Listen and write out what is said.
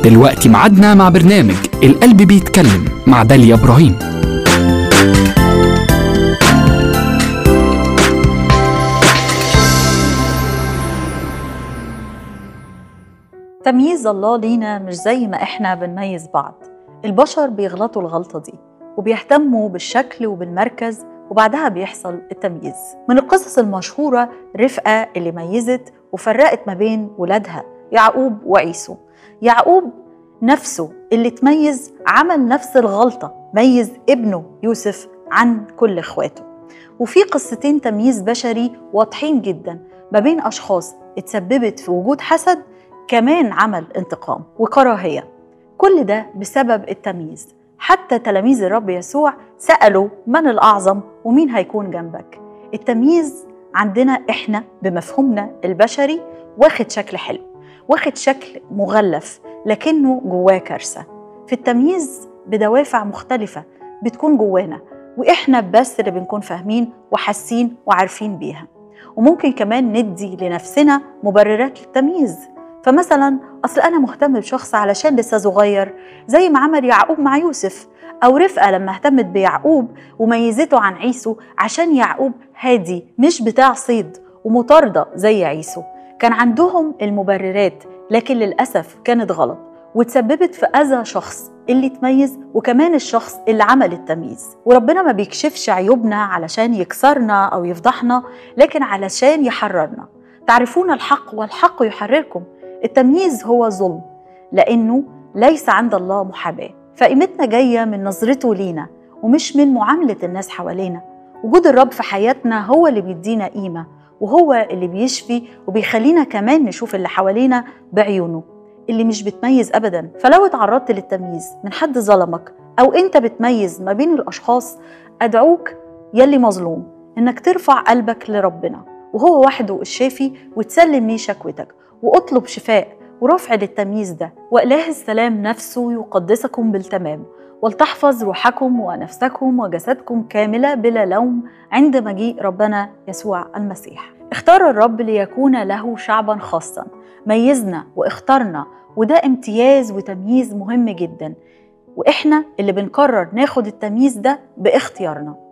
دلوقتي معادنا مع برنامج القلب بيتكلم مع داليا إبراهيم تمييز الله لينا مش زي ما احنا بنميز بعض البشر بيغلطوا الغلطة دي وبيهتموا بالشكل وبالمركز وبعدها بيحصل التمييز من القصص المشهورة رفقة اللي ميزت وفرقت ما بين ولادها يعقوب وعيسو يعقوب نفسه اللي تميز عمل نفس الغلطة ميز ابنه يوسف عن كل اخواته وفي قصتين تمييز بشري واضحين جدا ما بين أشخاص اتسببت في وجود حسد كمان عمل انتقام وكراهية كل ده بسبب التمييز حتى تلاميذ الرب يسوع سألوا من الأعظم ومين هيكون جنبك التمييز عندنا إحنا بمفهومنا البشري واخد شكل حلو واخد شكل مغلف لكنه جواه كارثة في التمييز بدوافع مختلفة بتكون جوانا وإحنا بس اللي بنكون فاهمين وحاسين وعارفين بيها وممكن كمان ندي لنفسنا مبررات للتمييز فمثلا اصل انا مهتم بشخص علشان لسه صغير زي ما عمل يعقوب مع يوسف او رفقه لما اهتمت بيعقوب وميزته عن عيسو عشان يعقوب هادي مش بتاع صيد ومطارده زي عيسو كان عندهم المبررات لكن للاسف كانت غلط وتسببت في اذى شخص اللي تميز وكمان الشخص اللي عمل التمييز وربنا ما بيكشفش عيوبنا علشان يكسرنا او يفضحنا لكن علشان يحررنا تعرفون الحق والحق يحرركم التمييز هو ظلم لأنه ليس عند الله محاباة فقيمتنا جاية من نظرته لينا ومش من معاملة الناس حوالينا وجود الرب في حياتنا هو اللي بيدينا قيمة وهو اللي بيشفي وبيخلينا كمان نشوف اللي حوالينا بعيونه اللي مش بتميز أبدا فلو اتعرضت للتمييز من حد ظلمك أو أنت بتميز ما بين الأشخاص أدعوك يلي مظلوم إنك ترفع قلبك لربنا وهو وحده الشافي وتسلم ليه شكوتك واطلب شفاء ورفع للتمييز ده وإله السلام نفسه يقدسكم بالتمام ولتحفظ روحكم ونفسكم وجسدكم كاملة بلا لوم عند مجيء ربنا يسوع المسيح اختار الرب ليكون له شعبا خاصا ميزنا واختارنا وده امتياز وتمييز مهم جدا واحنا اللي بنقرر ناخد التمييز ده باختيارنا